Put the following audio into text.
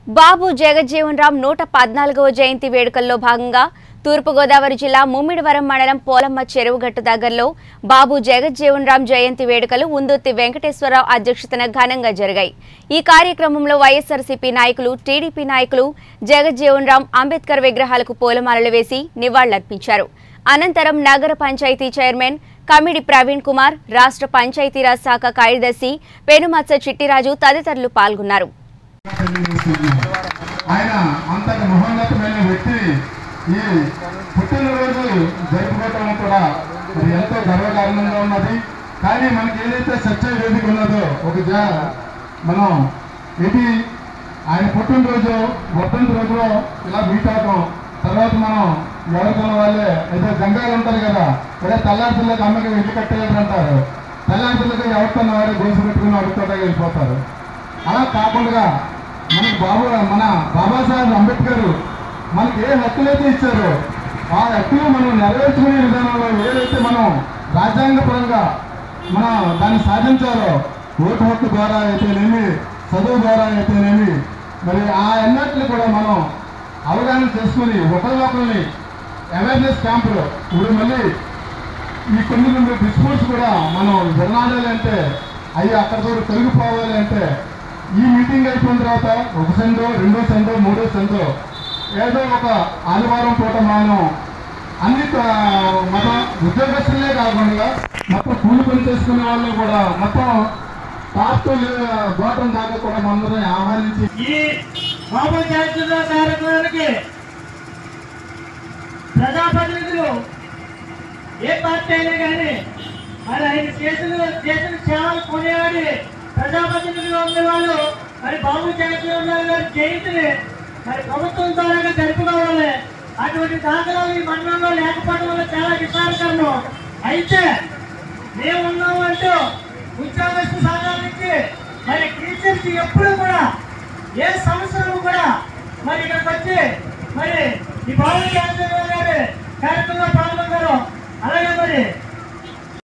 బాబు జగజ్జీవన్ రామ్ నూట పద్నాలుగవ జయంతి వేడుకల్లో భాగంగా తూర్పుగోదావరి జిల్లా ముమ్మిడివరం మండలం పోలమ్మ చెరువుగట్టు దగ్గరలో బాబు జగజ్జీవన్ రామ్ జయంతి వేడుకలు ఉందుర్తి వెంకటేశ్వరరావు అధ్యక్షతన ఘనంగా జరిగాయి ఈ కార్యక్రమంలో వైఎస్ఆర్సీపీ నాయకులు టీడీపీ నాయకులు జగజ్జీవన్ రామ్ అంబేద్కర్ విగ్రహాలకు పూలమాలలు వేసి నివాళులర్పించారు అనంతరం నగర పంచాయతీ చైర్మన్ కమిడి ప్రవీణ్ కుమార్ రాష్ట్ర పంచాయతీరాజ్ శాఖ కార్యదర్శి పెనుమత్స చిట్టిరాజు తదితరులు పాల్గొన్నారు ఆయన అంతటి మహోన్నతమైన వ్యక్తి ఈ పుట్టినరోజు జరుపుకోవటం కూడా మరి ఎంతో గర్వకారణంగా ఉన్నది కానీ మనకి ఏదైతే సత్య వేదిక ఉన్నదో ఒక జా మనం ఇది ఆయన పుట్టినరోజు వర్ధంతి రోజులో ఇలా మీట్ అవటం తర్వాత మనం ఎవరికొన్న వాళ్ళే అయితే జంగాలు ఉంటారు కదా అదే తెల్లారిపిల్లకి అమ్మకి ఇల్లు కట్టేయాలి అంటారు తెల్లారిపిల్లకి ఎవరికొన్న వారు గోసు పెట్టుకుని అడుగుతుంటే వెళ్ళిపోతారు అలా కాకుండా మనకి బాబు మన బాబాసాహెబ్ అంబేద్కర్ మనకి ఏ హక్కులైతే ఇచ్చారో ఆ హక్కులు మనం నెరవేర్చుకునే విధానంలో ఏదైతే మనం రాజ్యాంగపరంగా మనం దాన్ని సాధించాలో ఓటు హక్కు ద్వారా అయితేనేమి చదువు ద్వారా అయితేనేమి మరి ఆ అన్నిటిని కూడా మనం అవగాహన చేసుకుని ఒకరినొకరిని అవేర్నెస్ క్యాంపులు ఇప్పుడు మళ్ళీ ఈ కొన్ని కొన్ని డిస్ప్యూట్స్ కూడా మనం వినాడాలి అంటే అవి అక్కడ తొలగిపోవాలి అంటే ఈ మీటింగ్ అయిపోయిన తర్వాత ఒక సెంటో రెండో సెంటో మూడో సెంటో ఏదో ఒక ఆదివారం పూట మనం అన్ని ఆ, మన ఉద్యోగస్తులే కాకుండా మొత్తం కూలి పని చేసుకునే వాళ్ళు కూడా మొత్తం టాప్ గోటం దాకా కూడా మనందరం ఆహ్వానించి ఈ బాబు చేస్తున్న కార్యక్రమానికి ప్రజాప్రతినిధులు ఏ పార్టీ అయినా కానీ మరి ఆయన చేసిన చేసిన సేవలు కొనేవాడి ప్రజాప్రతినిధులు ఉండేవాళ్ళు మరి బాబు జగన్మోహన్ గారి జయంతిని మరి ప్రభుత్వం ద్వారా జరుపుకోవాలి అటువంటి దాఖలాలు ఈ మండలంలో లేకపోవడం వల్ల చాలా విచారకరం అయితే మేము ఉన్నాము అంటూ ఉద్యోగస్తు సంఘాల నుంచి మరి టీచర్స్ ఎప్పుడు కూడా ఏ సంవత్సరం కూడా మరి ఇక్కడికి వచ్చి మరి ఈ బాబు